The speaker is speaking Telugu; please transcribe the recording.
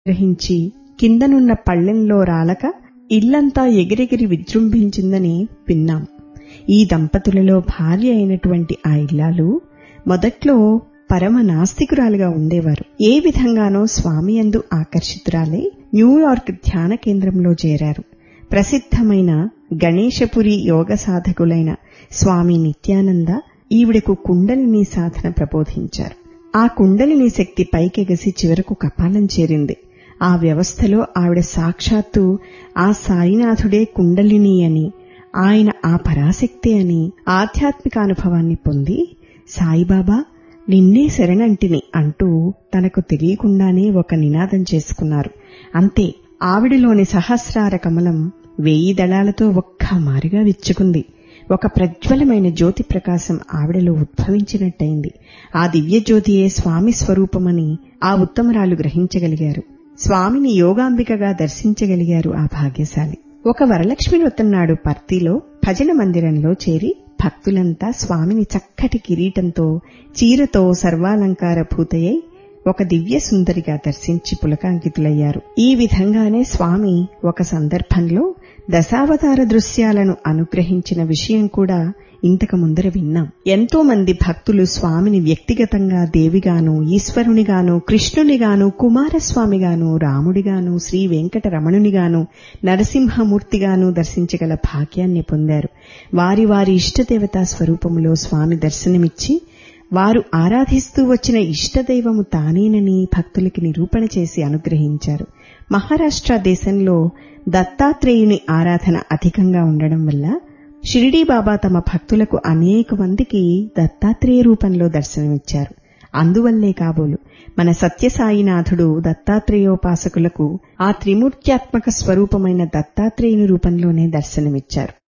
గ్రహించి కిందనున్న పళ్ళెంలో రాలక ఇల్లంతా ఎగిరెగిరి విజృంభించిందని విన్నాం ఈ దంపతులలో భార్య అయినటువంటి ఆ ఇల్లాలు మొదట్లో పరమ నాస్తికురాలుగా ఉండేవారు ఏ విధంగానో స్వామి యందు ఆకర్షితురాలై న్యూయార్క్ ధ్యాన కేంద్రంలో చేరారు ప్రసిద్ధమైన గణేశపురి యోగ సాధకులైన స్వామి నిత్యానంద ఈవిడకు కుండలిని సాధన ప్రబోధించారు ఆ కుండలిని శక్తి పైకెగసి చివరకు కపాలం చేరింది ఆ వ్యవస్థలో ఆవిడ సాక్షాత్తు ఆ సాయినాథుడే కుండలిని అని ఆయన ఆ పరాశక్తి అని ఆధ్యాత్మిక అనుభవాన్ని పొంది సాయిబాబా నిన్నే శరణంటిని అంటూ తనకు తెలియకుండానే ఒక నినాదం చేసుకున్నారు అంతే ఆవిడిలోని సహస్రార కమలం వేయి దళాలతో ఒక్క మారిగా విచ్చుకుంది ఒక ప్రజ్వలమైన జ్యోతి ప్రకాశం ఆవిడలో ఉద్భవించినట్టయింది ఆ దివ్య జ్యోతియే స్వామి స్వరూపమని ఆ ఉత్తమరాలు గ్రహించగలిగారు స్వామిని యోగాంబికగా దర్శించగలిగారు ఆ భాగ్యశాలి ఒక వరలక్ష్మి వ్రతం నాడు పర్తిలో భజన మందిరంలో చేరి భక్తులంతా స్వామిని చక్కటి కిరీటంతో చీరతో సర్వాలంకార భూతయ్యై ఒక దివ్య సుందరిగా దర్శించి పులకాంకితులయ్యారు ఈ విధంగానే స్వామి ఒక సందర్భంలో దశావతార దృశ్యాలను అనుగ్రహించిన విషయం కూడా ఇంతకు ముందర విన్నాం ఎంతో మంది భక్తులు స్వామిని వ్యక్తిగతంగా దేవిగాను ఈశ్వరునిగాను కృష్ణునిగాను కుమారస్వామిగాను రాముడిగాను శ్రీ వెంకటరమణునిగాను నరసింహమూర్తిగాను దర్శించగల భాగ్యాన్ని పొందారు వారి వారి ఇష్టదేవతా స్వరూపములో స్వామి దర్శనమిచ్చి వారు ఆరాధిస్తూ వచ్చిన ఇష్టదైవము తానేనని భక్తులకి నిరూపణ చేసి అనుగ్రహించారు మహారాష్ట్ర దేశంలో దత్తాత్రేయుని ఆరాధన అధికంగా ఉండడం వల్ల షిరిడీ బాబా తమ భక్తులకు అనేక మందికి దత్తాత్రేయ రూపంలో దర్శనమిచ్చారు అందువల్లే కాబోలు మన సత్యసాయినాథుడు దత్తాత్రేయోపాసకులకు ఆ త్రిమూర్త్యాత్మక స్వరూపమైన దత్తాత్రేయుని రూపంలోనే దర్శనమిచ్చారు